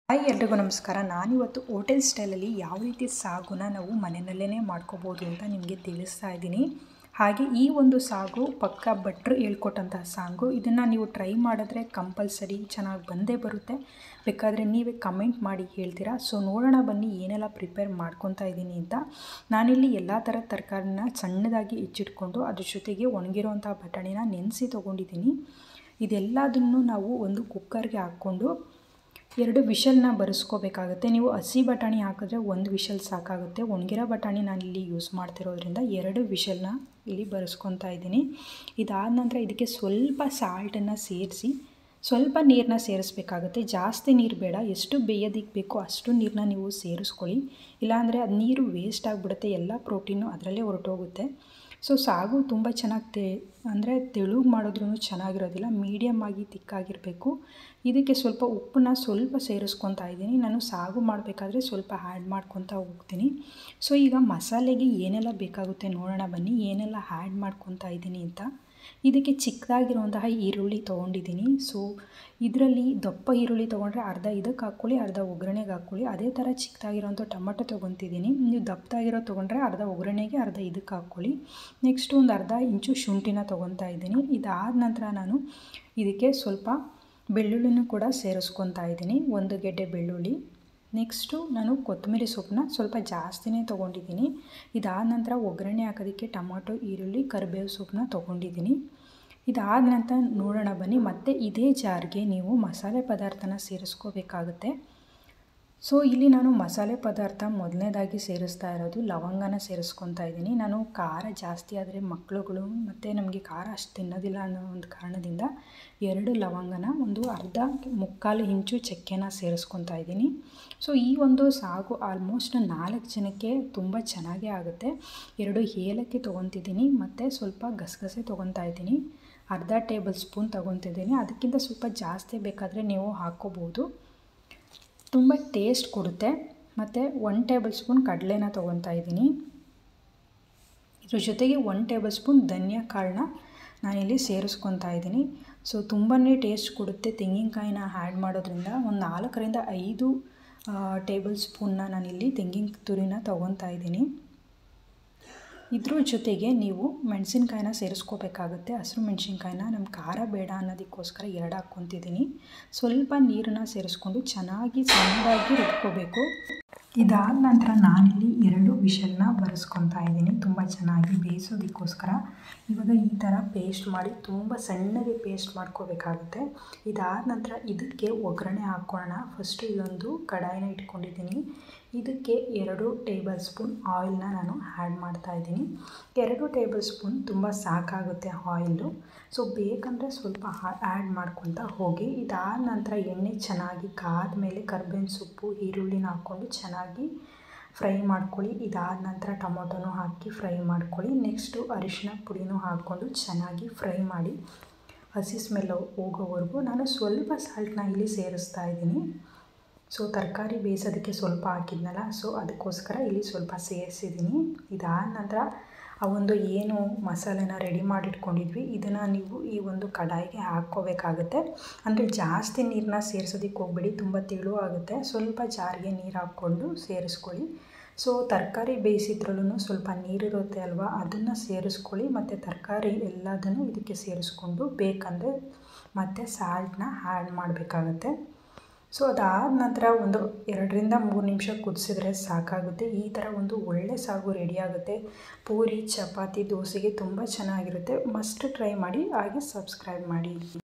hi ಎಲ್ರಿಗೂ ನಮಸ್ಕಾರ ನಾನಿವತ್ತು ಹೋಟೆಲ್ ಸ್ಟೈಲಲ್ಲಿ ಯಾವ ರೀತಿ ಸಾಗುನ ನಾವು ಮನೆಯಲ್ಲೇ ಮಾಡ್ಕೋಬೋದು ಅಂತ ನಿಮಗೆ ತಿಳಿಸ್ತಾ ಇದ್ದೀನಿ ಹಾಗೆ ಈ ಒಂದು ಸಾಗು ಪಕ್ಕ ಭಟ್ರು ಹೇಳ್ಕೊಟ್ಟಂತಹ ಸಾಗು ಇದನ್ನು ನೀವು ಟ್ರೈ ಮಾಡಿದ್ರೆ ಕಂಪಲ್ಸರಿ ಚೆನ್ನಾಗಿ ಬಂದೇ ಬರುತ್ತೆ ಬೇಕಾದರೆ ನೀವೇ ಕಮೆಂಟ್ ಮಾಡಿ ಹೇಳ್ತೀರಾ ಸೊ ನೋಡೋಣ ಬನ್ನಿ ಏನೆಲ್ಲ ಪ್ರಿಪೇರ್ ಮಾಡ್ಕೊತಾ ಇದ್ದೀನಿ ಅಂತ ನಾನಿಲ್ಲಿ ಎಲ್ಲ ಥರದ ತರಕಾರಿನ ಸಣ್ಣದಾಗಿ ಹೆಚ್ಚಿಟ್ಕೊಂಡು ಅದ್ರ ಜೊತೆಗೆ ಒಣಗಿರೋಂಥ ಬಟಾಣಿನ ನೆನೆಸಿ ತೊಗೊಂಡಿದ್ದೀನಿ ಇದೆಲ್ಲದನ್ನು ನಾವು ಒಂದು ಕುಕ್ಕರ್ಗೆ ಹಾಕ್ಕೊಂಡು ಎರಡು ವಿಷಲ್ನ ಬರೆಸ್ಕೋಬೇಕಾಗುತ್ತೆ ನೀವು ಹಸಿ ಬಟಾಣಿ ಹಾಕಿದ್ರೆ ಒಂದು ವಿಷಲ್ ಸಾಕಾಗುತ್ತೆ ಒಣಗಿರೋ ಬಟಾಣಿ ನಾನಿಲ್ಲಿ ಯೂಸ್ ಮಾಡ್ತಿರೋದ್ರಿಂದ ಎರಡು ವಿಷಲ್ನ ಇಲ್ಲಿ ಬರೆಸ್ಕೊತಾ ಇದ್ದೀನಿ ಇದಾದ ನಂತರ ಇದಕ್ಕೆ ಸ್ವಲ್ಪ ಸಾಲ್ಟನ್ನು ಸೇರಿಸಿ ಸ್ವಲ್ಪ ನೀರನ್ನ ಸೇರಿಸ್ಬೇಕಾಗುತ್ತೆ ಜಾಸ್ತಿ ನೀರು ಬೇಡ ಎಷ್ಟು ಬೇಯೋದಕ್ಕೆ ಬೇಕೋ ಅಷ್ಟು ನೀರನ್ನ ನೀವು ಸೇರಿಸ್ಕೊಳ್ಳಿ ಇಲ್ಲಾಂದರೆ ಅದು ನೀರು ವೇಸ್ಟ್ ಆಗಿಬಿಡುತ್ತೆ ಎಲ್ಲ ಪ್ರೋಟೀನು ಅದರಲ್ಲೇ ಹೊರಟೋಗುತ್ತೆ ಸೊ ಸಾಗು ತುಂಬ ಚೆನ್ನಾಗಿ ತೆ ಅಂದರೆ ತೆಳುಗೆ ಮಾಡಿದ್ರೂ ಚೆನ್ನಾಗಿರೋದಿಲ್ಲ ಮೀಡಿಯಮ್ ಆಗಿ ತಿಕ್ಕಾಗಿರಬೇಕು ಇದಕ್ಕೆ ಸ್ವಲ್ಪ ಉಪ್ಪನ್ನ ಸ್ವಲ್ಪ ಸೇರಿಸ್ಕೊತಾ ಇದ್ದೀನಿ ನಾನು ಸಾಗು ಮಾಡಬೇಕಾದ್ರೆ ಸ್ವಲ್ಪ ಆ್ಯಡ್ ಮಾಡ್ಕೊತಾ ಹೋಗ್ತೀನಿ ಸೊ ಈಗ ಮಸಾಲೆಗೆ ಏನೆಲ್ಲ ಬೇಕಾಗುತ್ತೆ ನೋಡೋಣ ಬನ್ನಿ ಏನೆಲ್ಲ ಆ್ಯಡ್ ಮಾಡ್ಕೊತಾ ಇದ್ದೀನಿ ಅಂತ ಇದಕ್ಕೆ ಚಿಕ್ಕದಾಗಿರುವಂತಹ ಈರುಳ್ಳಿ ತೊಗೊಂಡಿದ್ದೀನಿ ಸೊ ಇದರಲ್ಲಿ ದಪ್ಪ ಈರುಳ್ಳಿ ತೊಗೊಂಡ್ರೆ ಅರ್ಧ ಇದಕ್ಕೆ ಹಾಕ್ಕೊಳ್ಳಿ ಅರ್ಧ ಒಗ್ಗರಣೆಗೆ ಹಾಕ್ಕೊಳ್ಳಿ ಅದೇ ಥರ ಚಿಕ್ಕದಾಗಿರೋಂಥ ಟೊಮೆಟೊ ತೊಗೊತಿದ್ದೀನಿ ನೀವು ದಪ್ಪದಾಗಿರೋ ತೊಗೊಂಡ್ರೆ ಅರ್ಧ ಒಗ್ಗರಣೆಗೆ ಅರ್ಧ ಇದಕ್ಕೆ ಹಾಕ್ಕೊಳ್ಳಿ ನೆಕ್ಸ್ಟು ಒಂದು ಅರ್ಧ ಇಂಚು ಶುಂಠಿನ ತೊಗೊತಾ ಇದ್ದೀನಿ ಇದಾದ ನಂತರ ನಾನು ಇದಕ್ಕೆ ಸ್ವಲ್ಪ ಬೆಳ್ಳುಳ್ಳಿನೂ ಕೂಡ ಸೇರಿಸ್ಕೊತಾ ಇದ್ದೀನಿ ಒಂದು ಗೆಡ್ಡೆ ಬೆಳ್ಳುಳ್ಳಿ ನೆಕ್ಸ್ಟು ನಾನು ಕೊತ್ತಂಬರಿ ಸೊಪ್ಪನ್ನ ಸ್ವಲ್ಪ ಜಾಸ್ತಿನೇ ತೊಗೊಂಡಿದ್ದೀನಿ ಇದಾದ ನಂತರ ಒಗ್ಗರಣೆ ಹಾಕೋದಕ್ಕೆ ಟೊಮಾಟೊ ಈರುಳ್ಳಿ ಕರಿಬೇವು ಸೊಪ್ಪನ್ನ ತೊಗೊಂಡಿದ್ದೀನಿ ಇದಾದ ನಂತರ ನೋಡೋಣ ಬನ್ನಿ ಮತ್ತೆ ಇದೇ ಜಾರ್ಗೆ ನೀವು ಮಸಾಲೆ ಪದಾರ್ಥನ ಸೇರಿಸ್ಕೋಬೇಕಾಗುತ್ತೆ ಸೊ ಇಲ್ಲಿ ನಾನು ಮಸಾಲೆ ಪದಾರ್ಥ ಮೊದಲನೇದಾಗಿ ಸೇರಿಸ್ತಾ ಇರೋದು ಲವಂಗನ ಸೇರಿಸ್ಕೊತಾ ಇದ್ದೀನಿ ನಾನು ಖಾರ ಜಾಸ್ತಿ ಆದರೆ ಮಕ್ಕಳುಗಳು ಮತ್ತು ನಮಗೆ ಖಾರ ಅಷ್ಟು ತಿನ್ನೋದಿಲ್ಲ ಅನ್ನೋ ಒಂದು ಕಾರಣದಿಂದ ಎರಡು ಲವಂಗನ ಒಂದು ಅರ್ಧ ಮುಕ್ಕಾಲು ಇಂಚು ಚಕ್ಕೆನ ಸೇರಿಸ್ಕೊತಾ ಇದ್ದೀನಿ ಸೊ ಈ ಒಂದು ಸಾಗು ಆಲ್ಮೋಸ್ಟ್ ನಾಲ್ಕು ಜನಕ್ಕೆ ತುಂಬ ಚೆನ್ನಾಗೇ ಆಗುತ್ತೆ ಎರಡು ಏಲಕ್ಕಿ ತೊಗೊತಿದ್ದೀನಿ ಮತ್ತು ಸ್ವಲ್ಪ ಗಸಗಸೆ ತೊಗೊತಾ ಇದ್ದೀನಿ ಅರ್ಧ ಟೇಬಲ್ ಸ್ಪೂನ್ ತೊಗೊತಿದ್ದೀನಿ ಅದಕ್ಕಿಂತ ಸ್ವಲ್ಪ ಜಾಸ್ತಿ ಬೇಕಾದರೆ ನೀವು ಹಾಕ್ಕೋಬೋದು ತುಂಬ ಟೇಸ್ಟ್ ಕೊಡುತ್ತೆ ಮತ್ತು ಒನ್ ಟೇಬಲ್ ಸ್ಪೂನ್ ಕಡಲೆನ ತೊಗೊತಾ ಇದ್ದೀನಿ ಇದ್ರ ಜೊತೆಗೆ ಒನ್ ಟೇಬಲ್ ಸ್ಪೂನ್ ಧನಿಯಾ ಕಾಳನ್ನ ನಾನಿಲ್ಲಿ ಸೇರಿಸ್ಕೊತಾ ಇದ್ದೀನಿ ಸೊ ತುಂಬಾ ಟೇಸ್ಟ್ ಕೊಡುತ್ತೆ ತೆಂಗಿನಕಾಯಿನ ಆ್ಯಡ್ ಮಾಡೋದ್ರಿಂದ ಒಂದು ನಾಲ್ಕರಿಂದ ಐದು ಟೇಬಲ್ ಸ್ಪೂನ್ನ ನಾನಿಲ್ಲಿ ತೆಂಗಿನ ತುರಿನ ತೊಗೊತಾ ಇದ್ದೀನಿ ಇದ್ರ ಜೊತೆಗೆ ನೀವು ಮೆಣಸಿನ್ಕಾಯಿನ ಸೇರಿಸ್ಕೋಬೇಕಾಗುತ್ತೆ ಹಸಿರು ಮೆಣಸಿನ್ಕಾಯಿನ ನಮ್ಮ ಖಾರ ಬೇಡ ಅನ್ನೋದಕ್ಕೋಸ್ಕರ ಎರಡು ಹಾಕ್ಕೊತಿದ್ದೀನಿ ಸ್ವಲ್ಪ ನೀರನ್ನ ಸೇರಿಸ್ಕೊಂಡು ಚೆನ್ನಾಗಿ ಸಣ್ಣದಾಗಿ ರುಬ್ಕೋಬೇಕು ಇದಾದ ನಂತರ ನಾನಿಲ್ಲಿ ಎರಡು ವಿಷಲ್ನ ಬರೆಸ್ಕೊತಾ ಇದ್ದೀನಿ ತುಂಬ ಚೆನ್ನಾಗಿ ಬೇಯಿಸೋದಕ್ಕೋಸ್ಕರ ಇವಾಗ ಈ ಥರ ಪೇಸ್ಟ್ ಮಾಡಿ ತುಂಬ ಸಣ್ಣಗೆ ಪೇಸ್ಟ್ ಮಾಡ್ಕೋಬೇಕಾಗುತ್ತೆ ಇದಾದ ನಂತರ ಇದಕ್ಕೆ ಒಗ್ಗರಣೆ ಹಾಕ್ಕೊಳ್ಳೋಣ ಫಸ್ಟು ಇದೊಂದು ಕಡಾಯಿನ ಇಟ್ಕೊಂಡಿದ್ದೀನಿ ಇದಕ್ಕೆ ಎರಡು ಟೇಬಲ್ ಸ್ಪೂನ್ ಆಯಿಲ್ನ ನಾನು ಆ್ಯಡ್ ಮಾಡ್ತಾ ಇದ್ದೀನಿ ಎರಡು ಟೇಬಲ್ ಸ್ಪೂನ್ ತುಂಬ ಸಾಕಾಗುತ್ತೆ ಆಯಿಲು ಸೊ ಬೇಕಂದರೆ ಸ್ವಲ್ಪ ಆ್ಯಡ್ ಮಾಡ್ಕೊತಾ ಹೋಗಿ ಇದಾದ ನಂತರ ಎಣ್ಣೆ ಚೆನ್ನಾಗಿ ಕಾದ ಮೇಲೆ ಕರ್ಬೇವಿನ ಸೊಪ್ಪು ಈರುಳ್ಳಿನ ಹಾಕ್ಕೊಂಡು ಚೆನ್ನಾಗಿ ಫ್ರೈ ಮಾಡ್ಕೊಳ್ಳಿ ಇದಾದ ನಂತರ ಟೊಮೊಟೊನೂ ಹಾಕಿ ಫ್ರೈ ಮಾಡ್ಕೊಳ್ಳಿ ನೆಕ್ಸ್ಟು ಅರಿಶಿನ ಪುಡಿನೂ ಹಾಕ್ಕೊಂಡು ಚೆನ್ನಾಗಿ ಫ್ರೈ ಮಾಡಿ ಹಸಿ ಸ್ಮೆಲ್ ಹೋಗೋವರೆಗೂ ನಾನು ಸ್ವಲ್ಪ ಸಾಲ್ಟನ್ನ ಇಲ್ಲಿ ಸೇರಿಸ್ತಾ ಇದ್ದೀನಿ ಸೊ ತರಕಾರಿ ಬೇಯಿಸೋದಕ್ಕೆ ಸ್ವಲ್ಪ ಹಾಕಿದ್ನಲ್ಲ ಸೊ ಅದಕ್ಕೋಸ್ಕರ ಇಲ್ಲಿ ಸ್ವಲ್ಪ ಸೇರಿಸಿದ್ದೀನಿ ಇದಾದ ನಂತರ ಆ ಒಂದು ಏನು ಮಸಾಲೆನ ರೆಡಿ ಮಾಡಿಟ್ಕೊಂಡಿದ್ವಿ ಇದನ್ನು ನೀವು ಈ ಒಂದು ಕಡಾಯಿಗೆ ಹಾಕ್ಕೋಬೇಕಾಗುತ್ತೆ ಅಂದರೆ ಜಾಸ್ತಿ ನೀರನ್ನ ಸೇರಿಸೋದಕ್ಕೆ ಹೋಗ್ಬೇಡಿ ತುಂಬ ತೆಳು ಆಗುತ್ತೆ ಸ್ವಲ್ಪ ಜಾರಿಗೆ ನೀರು ಹಾಕ್ಕೊಂಡು ಸೇರಿಸ್ಕೊಳ್ಳಿ ಸೊ ತರಕಾರಿ ಬೇಯಿಸಿದ್ರಲ್ಲೂ ಸ್ವಲ್ಪ ನೀರಿರುತ್ತೆ ಅಲ್ವಾ ಅದನ್ನು ಸೇರಿಸ್ಕೊಳ್ಳಿ ಮತ್ತು ತರಕಾರಿ ಎಲ್ಲದನ್ನು ಇದಕ್ಕೆ ಸೇರಿಸ್ಕೊಂಡು ಬೇಕಂದರೆ ಮತ್ತು ಸಾಲ್ಟನ್ನ ಆ್ಯಡ್ ಮಾಡಬೇಕಾಗತ್ತೆ ಸೊ ಅದಾದ ನಂತರ ಒಂದು ಎರಡರಿಂದ ಮೂರು ನಿಮಿಷ ಕುದಿಸಿದ್ರೆ ಸಾಕಾಗುತ್ತೆ ಈ ಥರ ಒಂದು ಒಳ್ಳೆ ಸಾಗು ರೆಡಿಯಾಗುತ್ತೆ ಪೂರಿ ಚಪಾತಿ ದೋಸೆಗೆ ತುಂಬ ಚೆನ್ನಾಗಿರುತ್ತೆ ಮಸ್ಟ್ ಟ್ರೈ ಮಾಡಿ ಹಾಗೆ ಸಬ್ಸ್ಕ್ರೈಬ್ ಮಾಡಿ